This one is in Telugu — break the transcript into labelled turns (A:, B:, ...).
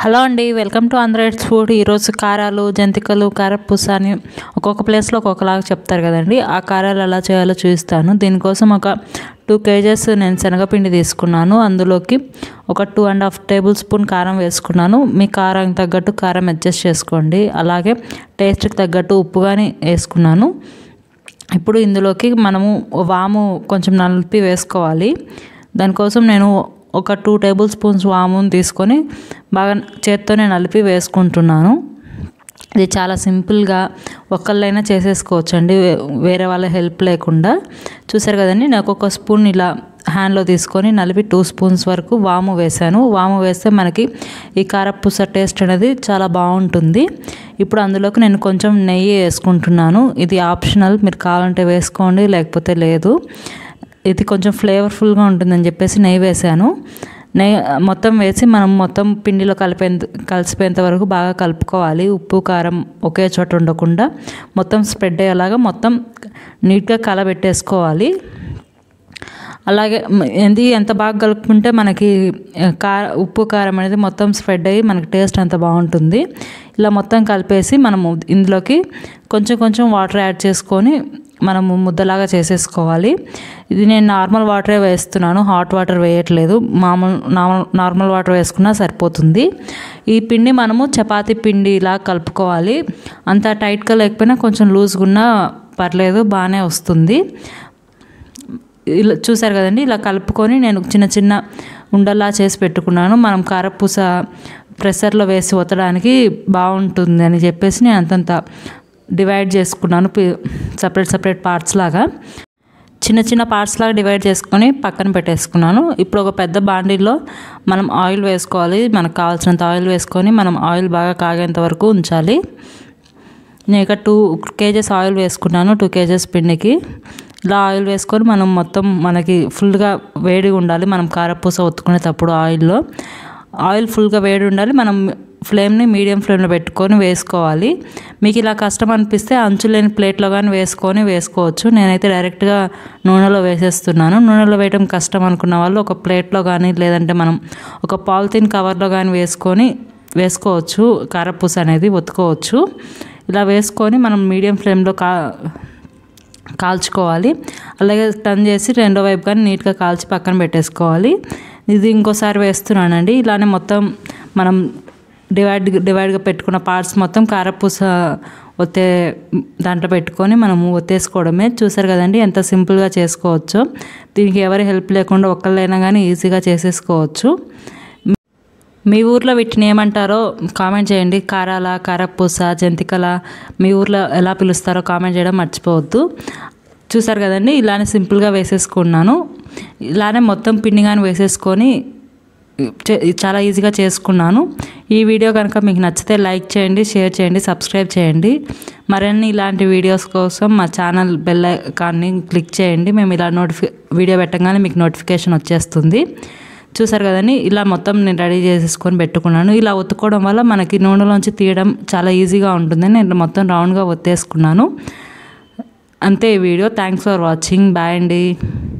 A: హలో అండి వెల్కమ్ టు ఆంధ్రయిడ్స్ ఫుడ్ ఈరోజు కారాలు జంతికలు కారపూస అని ఒక్కొక్క ప్లేస్లో ఒక్కొక్కలాగా చెప్తారు కదండి ఆ కారాలు ఎలా చేయాలో చూపిస్తాను దీనికోసం ఒక టూ కేజెస్ నేను శనగపిండి తీసుకున్నాను అందులోకి ఒక two and half tablespoon కారం వేసుకున్నాను మీ కారం తగ్గట్టు కారం అడ్జస్ట్ చేసుకోండి అలాగే టేస్ట్కి తగ్గట్టు ఉప్పు కానీ వేసుకున్నాను ఇప్పుడు ఇందులోకి మనము వాము కొంచెం నలిపి వేసుకోవాలి దానికోసం నేను ఒక టూ టేబుల్ స్పూన్స్ వాముని తీసుకొని బాగా చేత్తోనే నలిపి వేసుకుంటున్నాను ఇది చాలా సింపుల్గా ఒక్కళ్ళైనా చేసేసుకోవచ్చు అండి వేరే వాళ్ళ హెల్ప్ లేకుండా చూసారు కదండి నాకు ఒక స్పూన్ ఇలా హ్యాండ్లో తీసుకొని నలిపి టూ స్పూన్స్ వరకు వాము వేసాను వాము వేస్తే మనకి ఈ కారపూస టేస్ట్ అనేది చాలా బాగుంటుంది ఇప్పుడు అందులోకి నేను కొంచెం నెయ్యి వేసుకుంటున్నాను ఇది ఆప్షనల్ మీరు కావాలంటే వేసుకోండి లేకపోతే లేదు ఇది కొంచెం ఫ్లేవర్ఫుల్గా ఉంటుందని చెప్పేసి నెయ్యి వేసాను నెయ్యి మొత్తం వేసి మనం మొత్తం పిండిలో కలిపేంత కలిసిపోయేంత వరకు బాగా కలుపుకోవాలి ఉప్పు కారం ఒకే చోట ఉండకుండా మొత్తం స్ప్రెడ్ అయ్యేలాగా మొత్తం నీట్గా కలబెట్టేసుకోవాలి అలాగే ఇది ఎంత బాగా కలుపుకుంటే మనకి కార ఉప్పు కారం అనేది మొత్తం స్ప్రెడ్ అయ్యి మనకి టేస్ట్ అంత బాగుంటుంది ఇలా మొత్తం కలిపేసి మనము ఇందులోకి కొంచెం కొంచెం వాటర్ యాడ్ చేసుకొని మనము ముద్దలాగా చేసేసుకోవాలి ఇది నేను నార్మల్ వాటరే వేస్తున్నాను హాట్ వాటర్ వేయట్లేదు మామూలు నార్మల్ నార్మల్ వాటర్ వేసుకున్నా సరిపోతుంది ఈ పిండి మనము చపాతీ పిండి ఇలా కలుపుకోవాలి అంత టైట్గా లేకపోయినా కొంచెం లూజ్గా ఉన్నా పర్లేదు బాగానే వస్తుంది ఇలా చూసారు కదండి ఇలా కలుపుకొని నేను చిన్న చిన్న ఉండలా చేసి పెట్టుకున్నాను మనం కారపూస ప్రెషర్లో వేసి ఒత్తడానికి బాగుంటుంది అని చెప్పేసి నేను అంతంత డివైడ్ చేసుకున్నాను సపరేట్ సపరేట్ పార్ట్స్ లాగా చిన్న చిన్న పార్ట్స్ లాగా డివైడ్ చేసుకొని పక్కన పెట్టేసుకున్నాను ఇప్పుడు ఒక పెద్ద బాండీలో మనం ఆయిల్ వేసుకోవాలి మనకు కావాల్సినంత ఆయిల్ వేసుకొని మనం ఆయిల్ బాగా కాగేంత వరకు ఉంచాలి నేను ఇక టూ కేజెస్ ఆయిల్ వేసుకున్నాను టూ కేజెస్ పిండికి ఇలా ఆయిల్ వేసుకొని మనం మొత్తం మనకి ఫుల్గా వేడిగా ఉండాలి మనం కారపూస ఒత్తుకునేటప్పుడు ఆయిల్లో ఆయిల్ ఫుల్గా వేడి ఉండాలి మనం ఫ్లేమ్ని మీడియం ఫ్లేమ్లో పెట్టుకొని వేసుకోవాలి మీకు ఇలా కష్టం అనిపిస్తే అంచు లేని ప్లేట్లో కానీ వేసుకొని వేసుకోవచ్చు నేనైతే డైరెక్ట్గా నూనెలో వేసేస్తున్నాను నూనెలో వేయడం కష్టం అనుకున్న వాళ్ళు ఒక ప్లేట్లో కానీ లేదంటే మనం ఒక పాలిథిన్ కవర్లో కానీ వేసుకొని వేసుకోవచ్చు కారపూస అనేది ఒత్తుకోవచ్చు ఇలా వేసుకొని మనం మీడియం ఫ్లేమ్లో కా కాల్చుకోవాలి అలాగే టర్న్ చేసి రెండో వైపు కానీ నీట్గా కాల్చి పక్కన పెట్టేసుకోవాలి ఇది ఇంకోసారి వేస్తున్నానండి ఇలానే మొత్తం మనం డివైడ్ డివైడ్గా పెట్టుకున్న పార్ట్స్ మొత్తం కారపూస ఒత్తే దాంట్లో పెట్టుకొని మనము ఒత్తేసుకోవడమే చూసారు కదండి ఎంత సింపుల్గా చేసుకోవచ్చో దీనికి ఎవరి హెల్ప్ లేకుండా ఒక్కళ్ళైనా కానీ ఈజీగా చేసేసుకోవచ్చు మీ ఊర్లో వీటిని ఏమంటారో కామెంట్ చేయండి కారాల కారపూస జంతికల మీ ఊర్లో ఎలా పిలుస్తారో కామెంట్ చేయడం మర్చిపోవద్దు చూసారు కదండి ఇలానే సింపుల్గా వేసేసుకున్నాను ఇలానే మొత్తం పిండి కానీ వేసేసుకొని చాలా ఈజీగా చేసుకున్నాను ఈ వీడియో కనుక మీకు నచ్చితే లైక్ చేయండి షేర్ చేయండి సబ్స్క్రైబ్ చేయండి మరిన్ని ఇలాంటి వీడియోస్ కోసం మా ఛానల్ బెల్ ఐకాన్ని క్లిక్ చేయండి మేము ఇలా నోటిఫి వీడియో పెట్టగానే మీకు నోటిఫికేషన్ వచ్చేస్తుంది చూసారు కదండి ఇలా మొత్తం నేను రెడీ చేసేసుకొని పెట్టుకున్నాను ఇలా ఒత్తుకోవడం వల్ల మనకి నూనెలోంచి తీయడం చాలా ఈజీగా ఉంటుంది నేను మొత్తం రౌండ్గా ఒత్తేసుకున్నాను అంతే ఈ video thanks for watching bye అండి